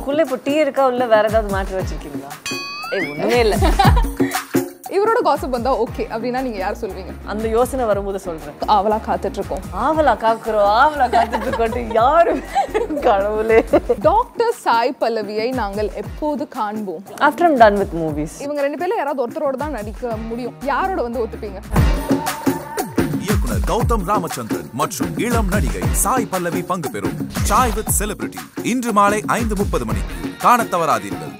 உங்களுக்குள்ள இப்போ டீ இருக்கா உள்ள வேற ஏதாவது மேட்ரு வச்சிருக்கீங்களா ஏய் ஒண்ணுமே இல்ல இவரோட காசப் வந்தா ஓகே அப்படின்னா நீங்க யார் சொல்வீங்க அந்த யோசனை வரும்போது சொல்றேன் அவளா காத்துட்டு இருக்கோம் ஆவலா காக்குறோம் ஆவலா காத்துட்டு இருக்கோம் யாரு கடவுளே டாக்டர் சாய் பல்லவியை நாங்கள் எப்போது காண்போம் after I'm done with movies இவங்க ரெண்டு பேர்ல யாராவது ஒருத்தரோட தான் நடிக்க முடியும் யாரோட வந்து ஒத்துப்பீங்க இயக்குனர் கௌதம் ராமச்சந்திரன் மற்றும் இளம் நடிகை சாய் பல்லவி பங்கு பெறும் சாய் வித் செலிபிரிட்டி இன்று மாலை ஐந்து முப்பது மணிக்கு காணத் தவறாதீர்கள்